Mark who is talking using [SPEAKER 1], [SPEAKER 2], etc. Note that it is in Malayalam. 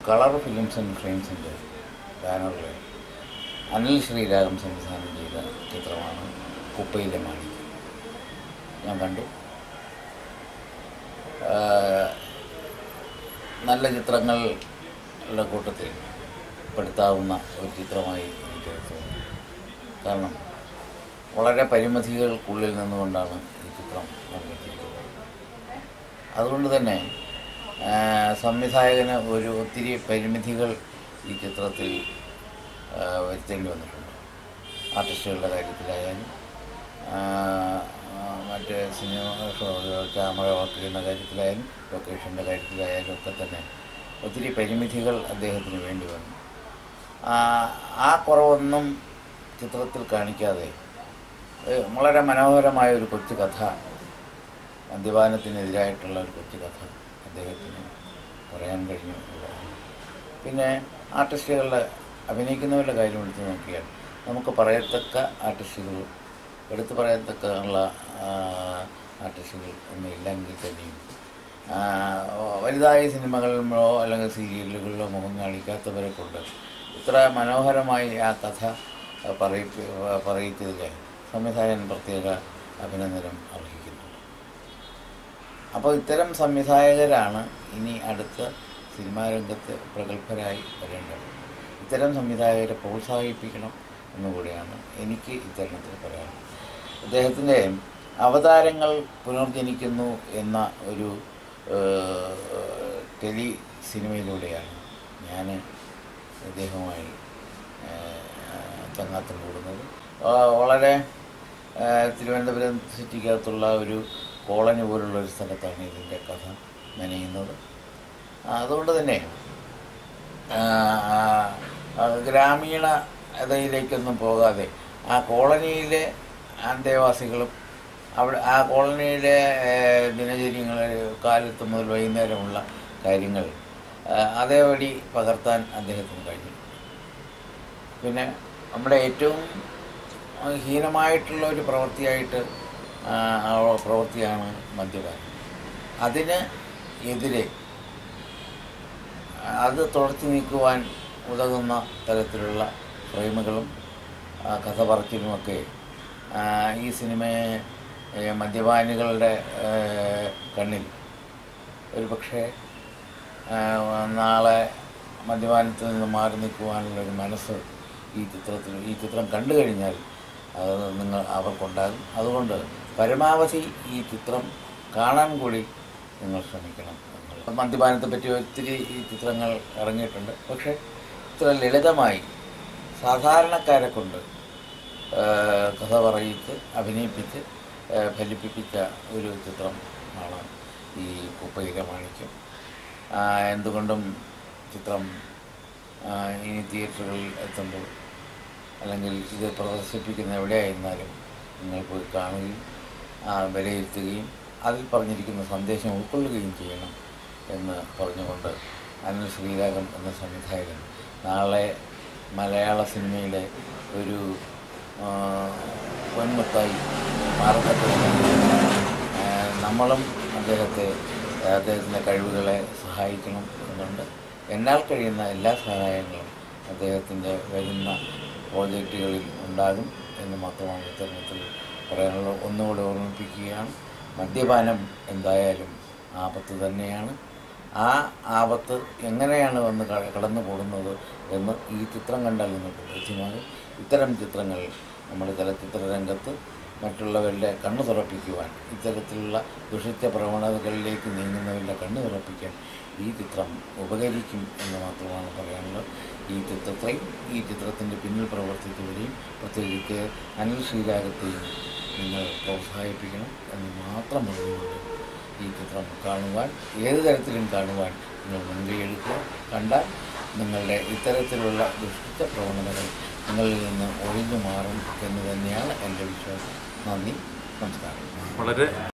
[SPEAKER 1] കളർ ഫിലിംസ് ആൻഡ് ഫ്രെയിംസിൻ്റെ ബാനറിൽ അനിൽ ശ്രീരാഗം സംവിധാനം ചെയ്ത ചിത്രമാണ് കുപ്പയിലെ മാണിക്യം ഞാൻ കണ്ടു ആ, നല്ല ചിത്രങ്ങളുടെ കൂട്ടത്തിൽ പെടുത്താവുന്ന ഒരു ചിത്രമായി എനിക്ക് തോന്നി കാരണം വളരെ പരിമിതികൾക്കുള്ളിൽ നിന്നുകൊണ്ടാണ് ഈ ചിത്രം നിർമ്മിച്ചിരിക്കുന്നത് അതുകൊണ്ട് തന്നെ ആ, സംവിധായകന് ഒരു ഒത്തിരി പരിമിതികൾ ഈ ചിത്രത്തിൽ ആ, വരുത്തേണ്ടി വന്നിട്ടുണ്ട് ആർട്ടിസ്റ്റുകളുടെ കാര്യത്തിലായാലും ആ, ആ, മറ്റ് സിനിമ ക്യാമറ വർക്ക് ചെയ്യുന്ന കാര്യത്തിലായാലും ലൊക്കേഷൻ്റെ കാര്യത്തിലായാലും ഒക്കെ തന്നെ ഒത്തിരി പരിമിതികൾ അദ്ദേഹത്തിന് വേണ്ടി വന്നു ആ, ആ കുറവൊന്നും ചിത്രത്തിൽ കാണിക്കാതെ ഏ, വളരെ മനോഹരമായ ഒരു കൊച്ചു കഥ മദ്യപാനത്തിനെതിരായിട്ടുള്ള ഒരു കൊച്ചു കഥ അദ്ദേഹത്തിന് പറയാൻ കഴിഞ്ഞു എന്നുള്ളതാണ്. പിന്നെ ആർട്ടിസ്റ്റുകളുടെ അഭിനയിക്കുന്നവരുടെ കാര്യം എടുത്ത് നോക്കിയാൽ നമുക്ക് പറയത്തക്ക ആർട്ടിസ്റ്റുകൾ എടുത്തു പറയത്തക്ക ഉള്ള ആ, ആർട്ടിസ്റ്റുകൾ ഒന്നും ഇല്ലെങ്കിൽ തന്നെയും ആ, വലുതായ സിനിമകളിലോ അല്ലെങ്കിൽ സീരിയലുകളിലോ മുഖം കാണിക്കാത്തവരെ കൊണ്ട് ഇത്ര മനോഹരമായി ആ കഥ പറയിപ്പി പറയിച്ചതിൽ സംവിധായകൻ പ്രത്യേക അഭിനന്ദനം അർഹിക്കുന്നുണ്ട് അപ്പോൾ ഇത്തരം സംവിധായകരാണ് ഇനി അടുത്ത സിനിമാ രംഗത്ത് പ്രഗത്ഭരായി വരേണ്ടത് ഇത്തരം സംവിധായകരെ പ്രോത്സാഹിപ്പിക്കണം എന്നുകൂടിയാണ് എനിക്ക് ഇത്തരണത്തിൽ പറയാനുള്ളത് അദ്ദേഹത്തിൻ്റെ അവതാരങ്ങൾ പുനർജനിക്കുന്നു എന്ന ഒരു ഏഹ്, ടെലി സിനിമയിലൂടെയാണ് ഞാൻ ഇദ്ദേഹവുമായി ഏഹ്, ചങ്ങാത്തം കൂടുന്നത് ആ, വളരെ ഏഹ്, തിരുവനന്തപുരം സിറ്റിക്കകത്തുള്ള ഒരു കോളനി പോലുള്ള ഒരു സ്ഥലത്താണ് ഇതിൻ്റെ കഥ മെനയുന്നത് ആ, അതുകൊണ്ട് തന്നെ ആ, ആ, ഗ്രാമീണ ഇതിലേക്കൊന്നും പോകാതെ ആ കോളനിയിലെ അന്തേവാസികളും അവിടെ ആ കോളനിയിലെ ഏഹ്, ദിനചര്യങ്ങൾ കാലത്ത് മുതൽ വൈകുന്നേരമുള്ള കാര്യങ്ങൾ ആ, അതേപടി പകർത്താൻ അദ്ദേഹത്തിന് കഴിഞ്ഞു പിന്നെ നമ്മുടെ ഏറ്റവും ആ, ഹീനമായിട്ടുള്ള ഒരു പ്രവൃത്തിയായിട്ട് ആ, ആ പ്രവൃത്തിയാണ് മദ്യപാനം അതിന് എതിരെ അത് തുടച്ചു നീക്കുവാൻ ഉതകുന്ന തരത്തിലുള്ള ഫ്രെയിമുകളും ആ, കഥ പറച്ചിലുമൊക്കെ ആ, ഈ സിനിമയെ ഏ, മദ്യപാനികളുടെ ഏ, കണ്ണിൽ ഒരു പക്ഷേ നാളെ മദ്യപാനത്തിൽ നിന്ന് മാറി നിൽക്കുവാനുള്ള ഒരു മനസ്സ് ഈ ചിത്രത്തിൽ ഈ ചിത്രം കണ്ടു കഴിഞ്ഞാൽ അത് നിങ്ങൾ അവർക്കുണ്ടാകും അതുകൊണ്ട് പരമാവധി ഈ ചിത്രം കാണാൻ കൂടി നിങ്ങൾ ശ്രമിക്കണം എന്നുള്ളത്. മദ്യപാനത്തെ പറ്റി ഒത്തിരി ഈ ചിത്രങ്ങൾ ഇറങ്ങിയിട്ടുണ്ട് പക്ഷേ ഇത്ര ലളിതമായി സാധാരണക്കാരെ കൊണ്ട് ആ, കഥ പറയിച്ച് അഭിനയിപ്പിച്ച് ആ, ഫലിപ്പിച്ച ഒരു ചിത്രമാണ് ഈ കുപ്പയിലെ മാണിക്യം ആ, എന്തുകൊണ്ടും ചിത്രം ആ, ഇനി തിയേറ്ററുകളിൽ എത്തുമ്പോൾ അല്ലെങ്കിൽ ഇത് പ്രദർശിപ്പിക്കുന്ന എവിടെയായിരുന്നാലും നിങ്ങൾ പോയി കാണുകയും ആ, വിലയിരുത്തുകയും അതിൽ പറഞ്ഞിരിക്കുന്ന സന്ദേശം ഉൾക്കൊള്ളുകയും ചെയ്യണം എന്ന് പറഞ്ഞുകൊണ്ട് അനിൽ ശ്രീരാഗം എന്ന സംവിധായകൻ നാളെ മലയാള സിനിമയുടെ ഒരു ആ, പൊന്മുത്തായി മാറത്തക്ക ആ, നമ്മളും അദ്ദേഹത്തെ അദ്ദേഹത്തിൻ്റെ കഴിവുകളെ സഹായിക്കണം എന്നുണ്ട് എന്നാൽ കഴിയുന്ന എല്ലാ സഹായങ്ങളും അദ്ദേഹത്തിൻ്റെ വരുന്ന പ്രോജക്റ്റുകളിൽ ഉണ്ടാകും എന്ന് മാത്രമാണ് ഇത്തരണത്തിൽ പറയാനുള്ളത് ഒന്നുകൂടെ ഓർമ്മിപ്പിക്കുകയാണ് മദ്യപാനം എന്തായാലും ആപത്ത് തന്നെയാണ് ആ ആപത്ത് എങ്ങനെയാണ് വന്ന് ക- കടന്നു കൂടുന്നത് എന്ന് ഈ ചിത്രം കണ്ടാൽ നിങ്ങൾക്ക് ബോധ്യമാകും ഇത്തരം ചിത്രങ്ങൾ നമ്മുടെ ചലച്ചിത്ര രംഗത്ത് മറ്റുള്ളവരുടെ കണ്ണു തുറപ്പിക്കുവാൻ ഇത്തരത്തിലുള്ള ദുഷിച്ച പ്രവണതകളിലേക്ക് നീങ്ങുന്നവരുടെ കണ്ണു തുറപ്പിക്കാൻ ഈ ചിത്രം ഉപകരിക്കും എന്ന് മാത്രമാണ് പറയാനുള്ളത് ഈ ചിത്രത്തെയും ഈ ചിത്രത്തിൻ്റെ പിന്നിൽ പ്രവർത്തിച്ചവരെയും പ്രത്യേകിച്ച് അനിൽ ശ്രീരാഗത്തെയും നിങ്ങൾ പ്രോത്സാഹിപ്പിക്കണം എന്ന് മാത്രം പറഞ്ഞുകൊണ്ട് ഈ ചിത്രം കാണുവാൻ ഏത് തരത്തിലും കാണുവാൻ നിങ്ങൾ മുൻകൈ എടുക്കുക കണ്ടാൽ നിങ്ങളുടെ ഇത്തരത്തിലുള്ള ദുഷിച്ച പ്രവണതകൾ നിങ്ങളിൽ നിന്ന് ഒഴിഞ്ഞു മാറും എന്ന് തന്നെയാണ് എൻ്റെ വിശ്വാസം നന്ദി നമസ്കാരം
[SPEAKER 2] വളരെ